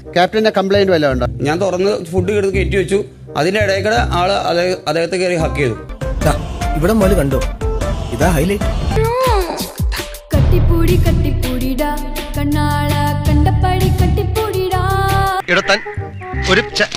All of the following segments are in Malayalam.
ക്യാപ്റ്റന്റെ കംപ്ലൈന്റ് വല്ലതും ഉണ്ടോ ഞാൻ തുറന്ന് ഫുഡ് എടുത്ത് കയറ്റി വെച്ചു അതിന്റെ ഇടയിൽ കൂടെ ആള് അദ്ദേഹ- അദ്ദേഹത്തെ കയറി ഹക്ക് ചെയ്തു ഇവിടെ മുതൽ കണ്ടോ ഇതാ ഹൈലൈറ്റ് കട്ടിപ്പൂടി കട്ടിപ്പൂടിടാ കണ്ണാള കണ്ടപ്പടി കട്ടിപ്പൂടിടാ ഇടത്താൻ ഒരു ച-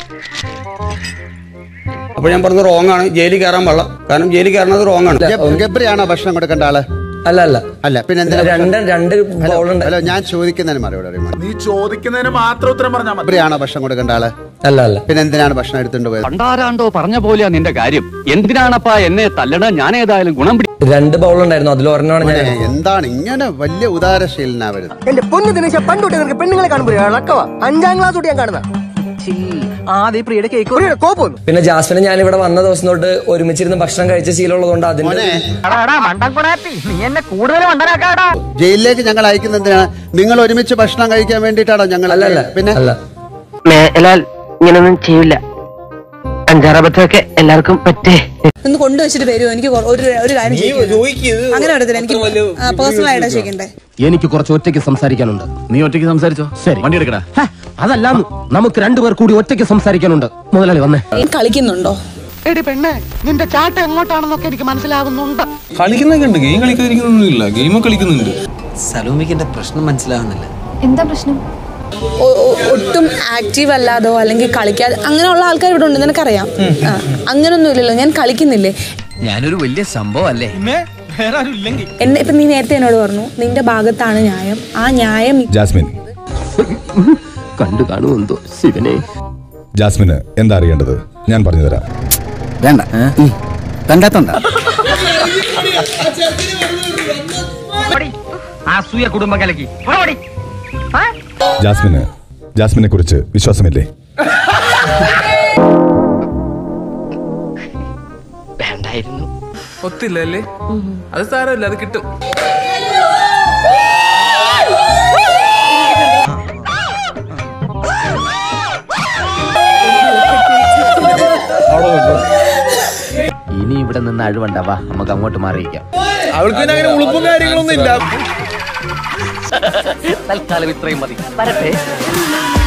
അപ്പോൾ ഞാൻ പറഞ്ഞത് റോങ് ആണ് ജയിലിൽ കയറാൻ പാടില്ല കാരണം ജയിലിൽ കയറുന്നത് റോങ് ആണ് ഗബ്- ഗബ്രിയാണോ ഭക്ഷണം കൊടുക്കേണ്ട ആള് അല്ല അല്ല അല്ല പിന്നെ എന്തിനാ രണ്ട് രണ്ട് ബൗളുണ്ട് ഹലോ ഞാൻ ചോദിക്കുന്നതിന് മറുപടി അറിയുമോ നീ ചോദിക്കുന്നതിന് മാത്രം ഉത്തരം പറഞ്ഞാൽ മതി ഗബ്രിയാണോ ഭക്ഷണം കൊടുക്കേണ്ട ആള് അല്ല അല്ല പിന്നെ എന്തിനാണ് ഭക്ഷണം എടുത്തുകൊണ്ട് പോയത് പണ്ടാരാണ്ടോ പറഞ്ഞ പോലെയാ നിന്റെ കാര്യം എന്തിനാണപ്പാ എന്നെ തല്ലണ ഞാൻ ഏതായാലും ഗുണം പിടി രണ്ട് ബൗളുണ്ടായിരുന്നു അതിൽ ഒരെണ്ണമാണ് ഞാൻ മോനെ, എന്താണ് ഇങ്ങനെ വലിയ ഉദാരശീലനാ വരുന്നത് എന്റെ പൊന്നു ദിനേശ പണ്ടോട്ട് നിനക്ക് പെണ്ണുങ്ങളെ കാണുമ്പോൾ ഇളക്കവാ അഞ്ചാം ക്ലാസ് തൊട്ട് ഞാൻ കാണുന്ന ആദ്യ പ്രിയുടെ കേക്ക് കോപ്പൊന്നു പിന്നെ ജാസ്മിന് ഞാൻ ഇവിടെ വന്ന ദിവസം തൊട്ട് ഒരുമിച്ചിരുന്ന് ഭക്ഷണം കഴിച്ച ശീലമുള്ളതുകൊണ്ട് അതിന്റെ മോനെ നീ എന്നെ കൂടുതൽ മണ്ടനാക്കാടാ ജയിലിലേക്ക് ഞങ്ങൾ അയക്കുന്ന എന്തിനാണ് നിങ്ങൾ ഒരുമിച്ച് ഭക്ഷണം കഴിക്കാൻ വേണ്ടിയിട്ടാണോ ഞങ്ങൾ അല്ല അല്ല പിന്നെ അല്ല മേലാൽ ഇങ്ങനൊന്നും ചെയ്യില്ല അഞ്ചാറബത്തൊക്കെ എല്ലാവർക്കും പറ്റേ ഒന്ന് കൊണ്ടുവച്ചിട്ട് വരുമോ എനിക്ക് കൊ- ഒരു ഒരു കാര്യം ചോദിക്കണം. അങ്ങനെ വരത്തില്ല എനിക്ക് പേഴ്സണൽ ആയിട്ടാ ചോദിക്കണ്ടേ എനിക്ക് കുറച്ച് ഒറ്റയ്ക്ക് സംസാരിക്കാനുണ്ട് നീ ഒറ്റയ്ക്ക് സംസാരിച്ചോ ശരി വണ്ടി എടുക്കടാ അതല്ല നമുക്ക് രണ്ടുപേർ കൂടി ഒറ്റയ്ക്ക് സംസാരിക്കാനുണ്ട് മുതലാളി വന്നേ നീ കളിക്കുന്നുണ്ടോ എടി പെണ്ണെ നിന്റെ ചാട്ട എങ്ങോട്ടാണെന്നൊക്കെ എനിക്ക് മനസ്സിലാകുന്നുണ്ട് കളിക്കുന്നൊക്കെ ഉണ്ട് ഗെയിം കളിക്കാതിരിക്കുന്നൊന്നുമില്ല ഗെയിം കളിക്കുന്നുണ്ട് സലൂമിക്കിന്റെ പ്രശ്നം മനസ്സിലാവുന്നില്ല എന്താ പ്രശ്നം ഒ- ഒ- ഒട്ടും ആക്റ്റീവ് അല്ലാതോ അല്ലെങ്കിൽ കളിക്കാതെ അങ്ങനെയുള്ള ആൾക്കാർ ഇവിടെ ഉണ്ട് നിനക്കറിയാം ആ, അങ്ങനൊന്നും ഇല്ലല്ലോ ഞാൻ കളിക്കുന്നില്ലേ ഞാനൊരു വലിയ സംഭവം അല്ലേ എന്നെ ഇപ്പൊ നീ നേരത്തെ എന്നോട് പറഞ്ഞു നിന്റെ ഭാഗത്താണ് ന്യായം ആ ന്യായം ജാസ്മിൻ കണ്ടു കാണുമെന്തോ ശിവനെ ജാസ്മിന് എന്താ അറിയേണ്ടത് ഞാൻ പറഞ്ഞു തരാം വേണ്ട കണ്ടാത്തണ്ട അസൂയ കുടുംബം കലക്കി ജാസ്മിന് ജാസ്മിനെ കുറിച്ച് വിശ്വാസമില്ലേ വേണ്ടായിരുന്നു ഒത്തില്ല അല്ലേ അത് സാരമില്ല അത് കിട്ടും ഇനി ഇവിടെ നിന്ന് അഴിവണ്ടാവാ നമുക്ക് അങ്ങോട്ട് മാറിയിക്കാം അവൾക്ക് പിന്നെ അങ്ങനെ ഉളുപ്പും കാര്യങ്ങളൊന്നും ഇല്ല തൽക്കാലം ഇത്രയും മതി വരട്ടെ